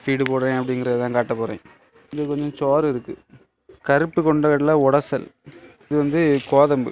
Feed போடுறேன் அப்படிங்கிறத தான் காட்ட போகிறேன் இது கொஞ்சம் சோறு இருக்குது கருப்பு கொண்டக்கடலை உடசல் இது வந்து கோதம்பு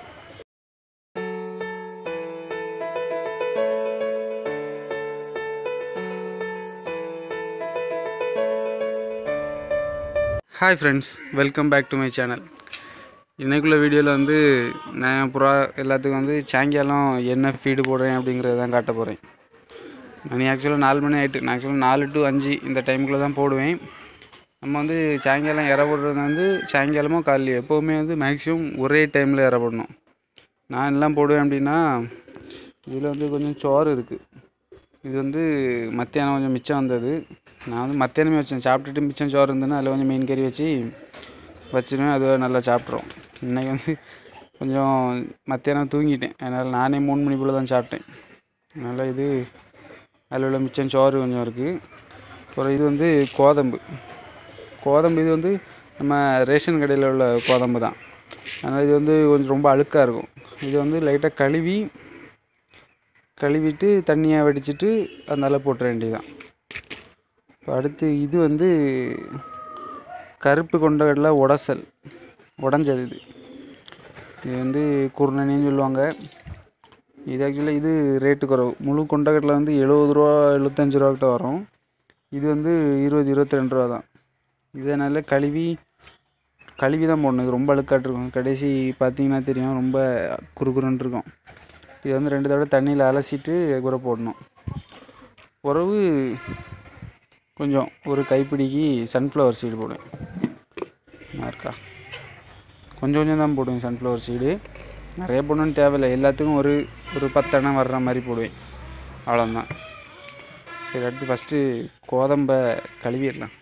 hi friends welcome back to my channel இன்றைக்குள்ள வீடியோவில் வந்து நான் புறா எல்லாத்துக்கும் வந்து சாயங்காலம் என்ன ஃபீடு போடுறேன் அப்படிங்கிறத தான் காட்ட போகிறேன் மணி ஆக்சுவலாக நாலு மணி ஆகிட்டு நான் ஆக்சுவலாக நாலு டு அஞ்சு இந்த டைமுக்குள்ளே தான் போடுவேன் நம்ம வந்து சாயங்காலம் இற போடுறது வந்து சாயங்காலமோ காலையில் எப்போவுமே வந்து மேக்ஸிமம் ஒரே டைமில் இற போடணும் நான் எல்லாம் போடுவேன் அப்படின்னா இதில் வந்து கொஞ்சம் சோறு இருக்குது இது வந்து மத்தியானம் கொஞ்சம் மிச்சம் வந்தது நான் வந்து மத்தியானமே வச்சேன் சாப்பிட்டுட்டு மிச்சம் சோறு இருந்ததுன்னா அதில் கொஞ்சம் மீன் கறி வச்சு வச்சிருவேன் அது நல்லா சாப்பிட்றோம் இன்றைக்கி வந்து கொஞ்சம் மத்தியானம் தூங்கிட்டேன் அதனால் நானே மூணு மணி போல் தான் சாப்பிட்டேன் அதனால் இது அதில் உள்ள மிச்சம் சோறு கொஞ்சம் இருக்குது அப்புறம் இது வந்து கோதம்பு கோதம்பு இது வந்து நம்ம ரேஷன் கடையில் உள்ள கோதம்பு தான் அதனால் இது வந்து கொஞ்சம் ரொம்ப அழுக்காக இருக்கும் இது வந்து லைட்டாக கழுவி கழுவிட்டு தண்ணியை வடிச்சிட்டு அதனால போட்டுற வேண்டியதுதான் இப்போ அடுத்து இது வந்து கருப்பு கொண்டக்கடலை உடசல் உடஞ்சது இது இது வந்து குருணனின்னு சொல்லுவாங்க இது ஆக்சுவலாக இது ரேட்டு குறவு முழு கொண்டக்கடலை வந்து எழுபது ரூபா எழுபத்தஞ்சு ரூபா கிட்ட வரும் இது வந்து இருபது இருபத்தி ரெண்டு ரூபா தான் இதனால கழுவி கழுவி தான் போடணும் இது ரொம்ப அழுக்காட்டு இருக்கும் கடைசி பார்த்தீங்கன்னா தெரியும் ரொம்ப குறுகுறுன்னு இருக்கும் இது வந்து ரெண்டு தடவை தண்ணியில் அலசிட்டு கூட போடணும் உறவு கொஞ்சம் ஒரு கைப்பிடிக்கு சன்ஃப்ளவர் சீடு போடுவேன் நல்லா இருக்கா கொஞ்சம் கொஞ்சம் தான் போடுவேன் சன்ஃப்ளவர் சீடு நிறைய போடணும்னு தேவையில்லை எல்லாத்துக்கும் ஒரு ஒரு பத்தெண்ணை வர்ற மாதிரி போடுவேன் அவ்வளோதான் சரி அடுத்து ஃபஸ்ட்டு கோதம்பை கழுவிடலாம்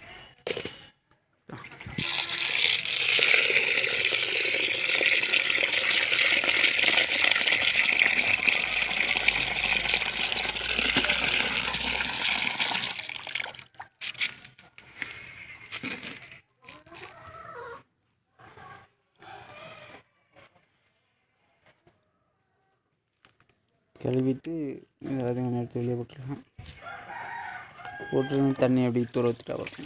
கழுவிட்டு எல்லாத்தையும் கொஞ்சம் எடுத்து வெளியே போட்டுடலாம் போட்டு தண்ணி அப்படி தூர வச்சுட்டா வரும்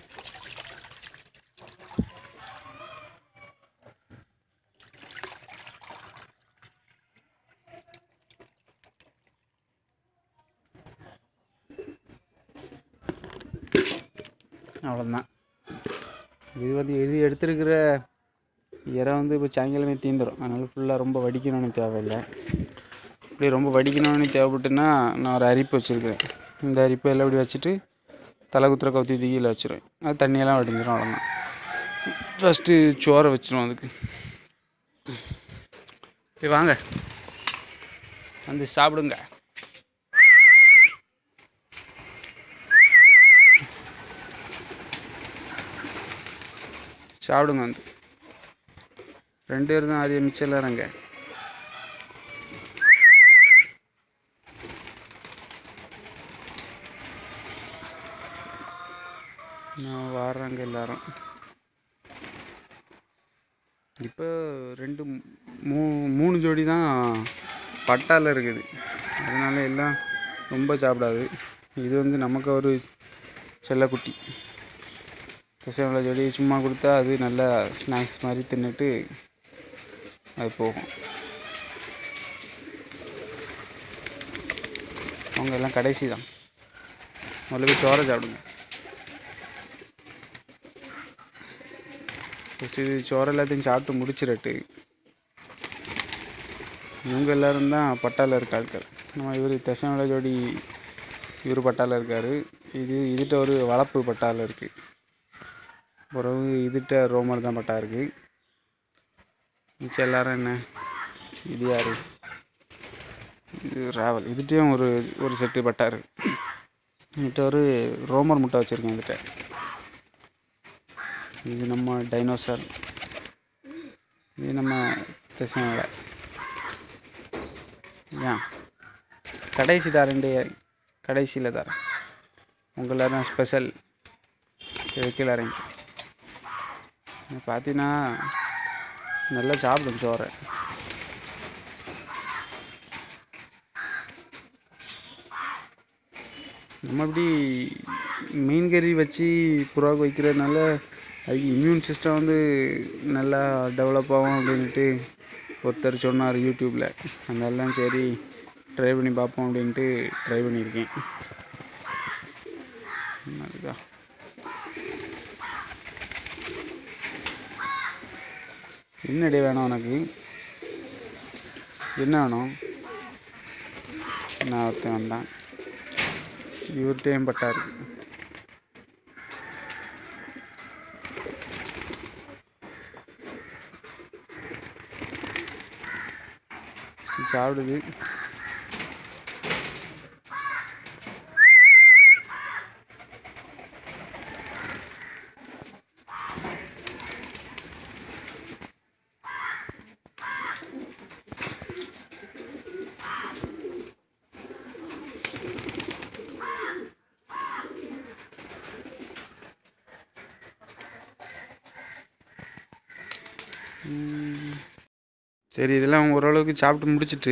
அவ்வளோதான் இது வந்து இது எடுத்துருக்கிற இறை வந்து இப்போ சாயங்காலமே தீந்துடும் அதனால் ஃபுல்லாக ரொம்ப வடிக்கணும்னு தேவையில்லை இப்படி ரொம்ப வடிக்கணும்னு தேவைப்பட்டுன்னா நான் ஒரு அரிப்பு வச்சுருக்கேன் இந்த அரிப்பை எல்லாம் இப்படி வச்சுட்டு தலை குத்துற கவுத்தி தூக்கியில் வச்சுருவேன் அது தண்ணியெல்லாம் வடிஞ்சிடும் அவ்வளோதான் ஃபஸ்ட்டு சோறை வச்சிருவோம் அதுக்கு போய் வாங்க வந்து சாப்பிடுங்க சாப்பிடுங்க வந்து ரெண்டு பேர் தான் அது மிச்சம் எல்லாருங்க நான் வர்றாங்க எல்லாரும் இப்போ ரெண்டு மூ மூணு ஜோடி தான் பட்டால இருக்குது அதனால எல்லாம் ரொம்ப சாப்பிடாது இது வந்து நமக்கு ஒரு செல்லக்குட்டி பசங்கள ஜோடி சும்மா கொடுத்தா அது நல்லா ஸ்நாக்ஸ் மாதிரி தின்னுட்டு அது போகும் அவங்க எல்லாம் கடைசி தான் முதல்ல போய் சோறை சாப்பிடுங்க ஃபஸ்ட்டு இது சோறு எல்லாத்தையும் சாப்பிட்டு முடிச்சிடட்டு இவங்க எல்லாரும் தான் பட்டால இருக்க ஆட்கள் நம்ம இவர் தசமல ஜோடி இவர் பட்டால இருக்கார் இது இதுகிட்ட ஒரு வளர்ப்பு பட்டால இருக்குது பிறகு இதுகிட்ட ரோமர் தான் பட்டா இருக்குது மிச்சம் எல்லாரும் என்ன இது யார் இது ராவல் இதுகிட்டையும் ஒரு ஒரு செட்டு பட்டா இருக்கு இதுகிட்ட ஒரு ரோமர் முட்டை வச்சுருக்கேன் இதுகிட்ட இது நம்ம டைனோசர் இது நம்ம திசையோட ஏன் கடைசி தரேன்டே கடைசியில் தரேன் உங்களை தான் ஸ்பெஷல் வைக்கல இறங்கி பார்த்தீங்கன்னா நல்லா சாப்பிடும் சோறை நம்ம இப்படி மீன் கறி வச்சு புறாவுக்கு வைக்கிறதுனால அதுக்கு இம்யூன் சிஸ்டம் வந்து நல்லா டெவலப் ஆகும் அப்படின்ட்டு ஒருத்தர் சொன்னார் யூடியூப்பில் அதனால சரி ட்ரை பண்ணி பார்ப்போம் அப்படின்ட்டு ட்ரை பண்ணியிருக்கேன் அதுதான் என்னடி வேணும் உனக்கு என்ன வேணும் நான் ஒருத்தன் வந்தான் இவர்கிட்டையும் பட்டா இருக்கு சாப்பிடுது ம். சரி இதெல்லாம் ஓரளவுக்கு சாப்பிட்டு முடிச்சிட்டு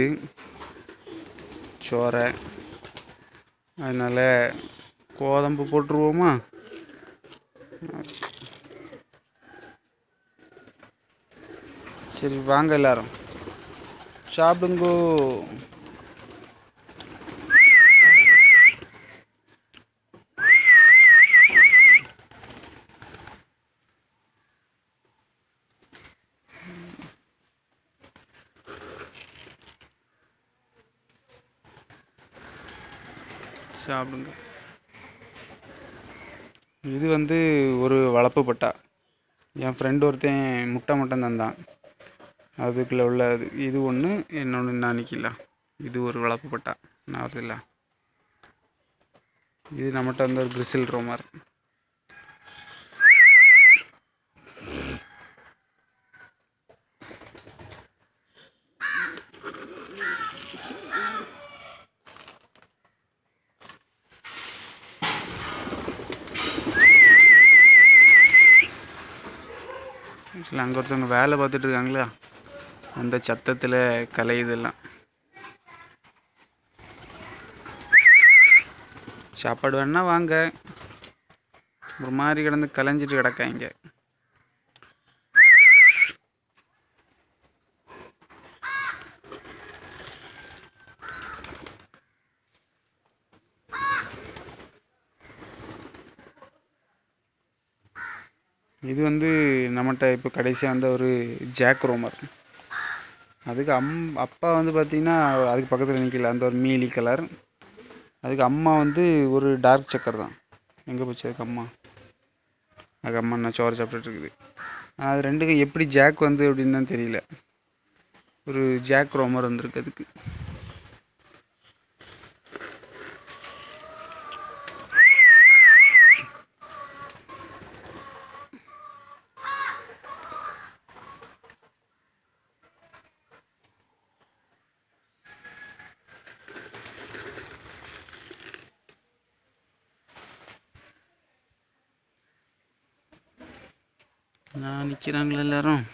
சோறை அதனால் கோதம்பு போட்டுருவோமா சரி வாங்க எல்லாரும் சாப்பிடுங்கோ சாப்பிடுங்க இது வந்து ஒரு வளர்ப்பு பட்டா என் ஃப்ரெண்டு ஒருத்தன் முட்டை மட்டும் தந்தான் அதுக்குள்ளே உள்ள இது இது ஒன்று இன்னொன்று நான் நிற்கல இது ஒரு வளர்ப்பு பட்டா நான் வருதில்ல இது நம்மகிட்ட வந்து ஒரு கிறிசில் ரோமர் இல்லை அங்கே ஒருத்தவங்க வேலை பார்த்துட்டு இருக்காங்களா அந்த சத்தத்தில் கலையுதெல்லாம் சாப்பாடு வேணா வாங்க ஒரு மாதிரி கிடந்து கலைஞ்சிட்டு கிடக்காங்க இது வந்து நம்மகிட்ட இப்போ கடைசியாக வந்த ஒரு ஜாக் ரோமர் அதுக்கு அம் அப்பா வந்து பார்த்திங்கன்னா அதுக்கு பக்கத்தில் நிற்கல அந்த ஒரு மீலி கலர் அதுக்கு அம்மா வந்து ஒரு டார்க் சக்கர் தான் எங்கே போச்சு அதுக்கு அம்மா அதுக்கு அம்மா என்ன சோறு சாப்பிட்டுட்டு இருக்குது ஆனா, அது ரெண்டுக்கும் எப்படி ஜாக் வந்து அப்படின்னு தான் தெரியல ஒரு ஜாக் ரோமர் வந்திருக்கு அதுக்கு நான் நிற்கிறாங்களா எல்லாரும்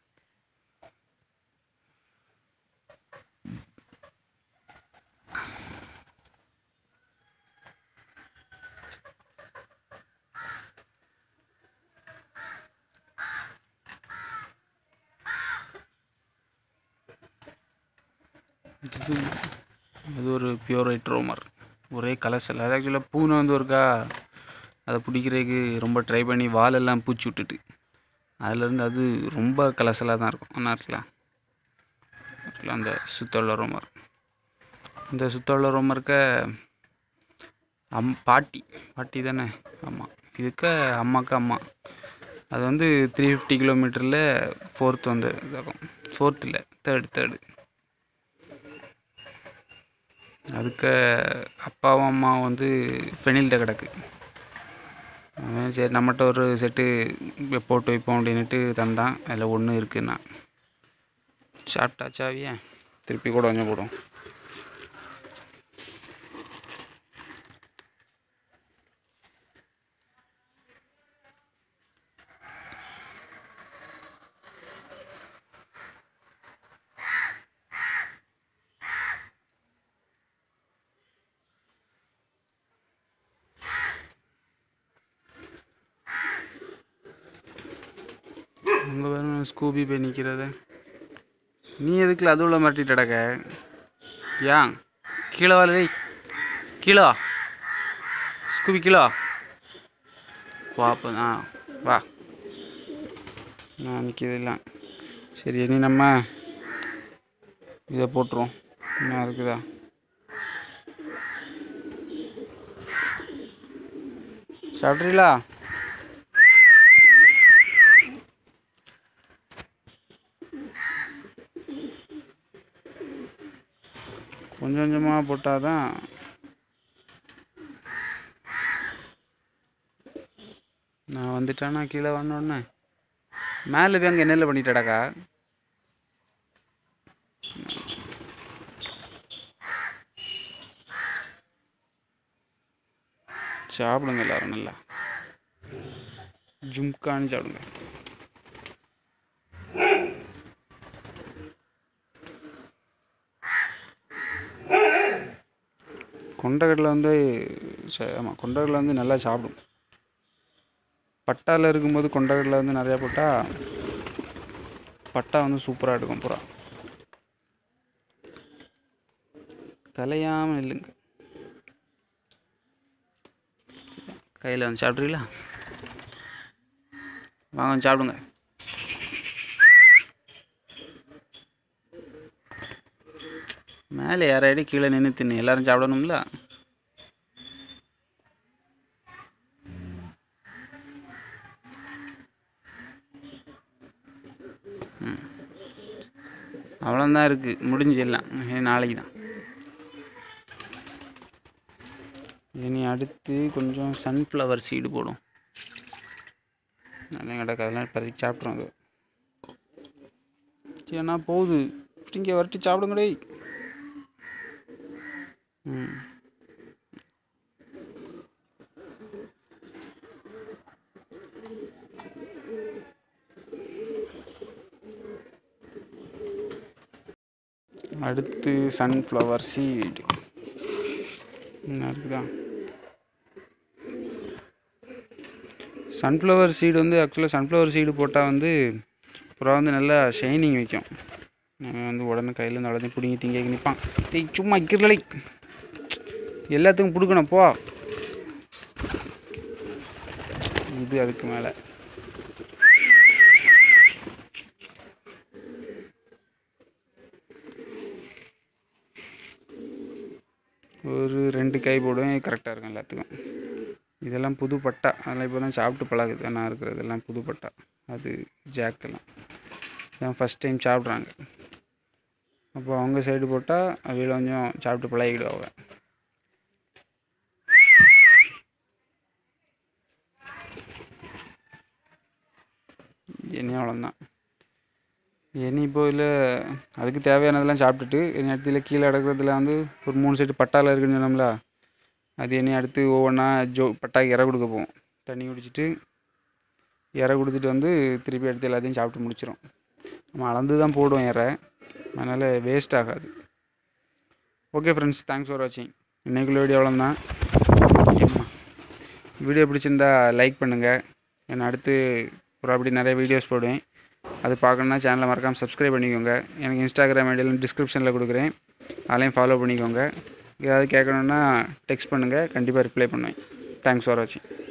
இது அது ஒரு பியூர் ஒயிட் ரோமர் ஒரே கலர்ஸில் அது ஆக்சுவலாக பூனை வந்து ஒருக்கா அதை பிடிக்கிறதுக்கு ரொம்ப ட்ரை பண்ணி வாலெல்லாம் பூச்சி விட்டுட்டு அதுலேருந்து அது ரொம்ப கலசலாக தான் இருக்கும் ஆனால் இருக்கலாம் இருக்கலாம் அந்த சுத்தோள்ள ரோமர் இந்த சுத்தோள்ள ரோமருக்க அம் பாட்டி பாட்டி தானே ஆமாம் இதுக்கு அம்மாக்கு அம்மா அது வந்து த்ரீ ஃபிஃப்டி கிலோமீட்டரில் ஃபோர்த் வந்து இதாகும் ஃபோர்த் இல்லை தேர்டு தேர்டு அதுக்கு அப்பாவும் அம்மாவும் வந்து ஃபெனில்கிட்ட கிடக்கு அவன் சரி நம்மகிட்ட ஒரு செட்டு இங்க போட்டு வைப்போம் அப்படின்னுட்டு தந்தான் அதில் ஒன்று இருக்குன்னா சாப்பிட்டா சாவியா திருப்பி கூட கொஞ்சம் போடும் அங்கே வேணும் ஸ்கூபி போய் நிற்கிறத நீ எதுக்குல அது உள்ள மாட்டிட்டடக்க ஏன் கீழே வா டேய் கீழே வா ஸ்கூபி கீழே வா வா அப்போ ஆ வா நான் நிற்கிறது சரி இனி நம்ம இதை போட்டுருவோம் என்ன இருக்குதா சாப்பிட்றீங்களா கொஞ்சம் கொஞ்சமாக போட்டால் தான் நான் வந்துட்டேன்னா கீழே வந்தோடனே மேலே போய் அங்கே என்னெல்ல பண்ணிட்டடாக்கா சாப்பிடுங்க எல்லாரும் நல்லா ஜும்கான்னு சாப்பிடுங்க கொண்டக்கடலை வந்து ச- ஆமாம் கொண்டக்கடலை வந்து நல்லா சாப்பிடும் பட்டாவில் இருக்கும்போது கொண்டக்கடலை வந்து நிறையா போட்டால் பட்டா வந்து சூப்பராக எடுக்கும் புறா கலையாமல் இல்லைங்க கையில் வந்து சாப்பிட்றீங்களா வாங்க வந்து சாப்பிடுங்க மேலே யாராடி கீழே நின்று தின்னு எல்லாரும் சாப்பிடணும்ல ம் அவ்வளோதான் இருக்குது முடிஞ்சு எல்லாம் இனி நாளைக்கு தான் இனி அடுத்து கொஞ்சம் சன்ஃப்ளவர் சீடு போடும் நல்லா கிடக்கு அதெல்லாம் இப்போதைக்கு சாப்பிட்றோம் அது ஏன்னா போகுது இங்கே வரட்டி சாப்பிடுங்கடே ம் அடுத்து சன்ஃப்ளவர் சீடு என்ன இருக்குதா சன்ஃப்ளவர் சீடு வந்து ஆக்சுவலாக சன்ஃப்ளவர் சீடு போட்டால் வந்து புறா வந்து நல்லா ஷைனிங் வைக்கும் நம்ம வந்து உடனே கையில் இருந்து அவ்வளோதையும் பிடிங்கி திங்க நிற்பான் டேய் சும்மா கிரலை எல்லாத்துக்கும் பிடுக்கணும் போ இது அதுக்கு மேலே ஒரு ரெண்டு கை போடுவேன் கரெக்டாக இருக்கும் எல்லாத்துக்கும் இதெல்லாம் புது பட்டா அதெல்லாம் இப்போ தான் சாப்பிட்டு பழகுது நான் இருக்கிறது எல்லாம் புது பட்டா அது ஜாக்கெல்லாம் இதான் ஃபஸ்ட் டைம் சாப்பிட்றாங்க அப்போ அவங்க சைடு போட்டால் அவையில் கொஞ்சம் சாப்பிட்டு பழகிடுவாங்க இனி அவ்வளோதான் இனி இப்போ இல்லை அதுக்கு தேவையானதெல்லாம் சாப்பிட்டுட்டு இனி அடுத்துல கீழே கிடக்கிறதுல வந்து ஒரு மூணு செட்டு பட்டாவில் இருக்குன்னு சொன்னோம்ல அது இனி அடுத்து ஒவ்வொன்றா ஜோ பட்டாக்கு இற கொடுக்க போவோம் தண்ணி குடிச்சிட்டு இற கொடுத்துட்டு வந்து திருப்பி எடுத்து எல்லாத்தையும் சாப்பிட்டு முடிச்சிடும் நம்ம அளந்து தான் போடுவோம் இற அதனால் வேஸ்ட் ஆகாது ஓகே ஃப்ரெண்ட்ஸ் தேங்க்ஸ் ஃபார் வாட்சிங் இன்றைக்குள்ள வீடியோ அவ்வளோதான் வீடியோ பிடிச்சிருந்தா லைக் பண்ணுங்கள் நான் அடுத்து ஒரு அப்படி நிறைய வீடியோஸ் போடுவேன் அது பார்க்கணுன்னா சேனலை மறக்காமல் சப்ஸ்கிரைப் பண்ணிக்கோங்க எனக்கு இன்ஸ்டாகிராம் ஐடியில் டிஸ்கிரிப்ஷனில் கொடுக்குறேன் அதையும் ஃபாலோ பண்ணிக்கோங்க ஏதாவது கேட்கணுன்னா டெக்ஸ்ட் பண்ணுங்கள் கண்டிப்பாக ரிப்ளை பண்ணுவேன் தேங்க்ஸ் ஃபார் வாட்சிங்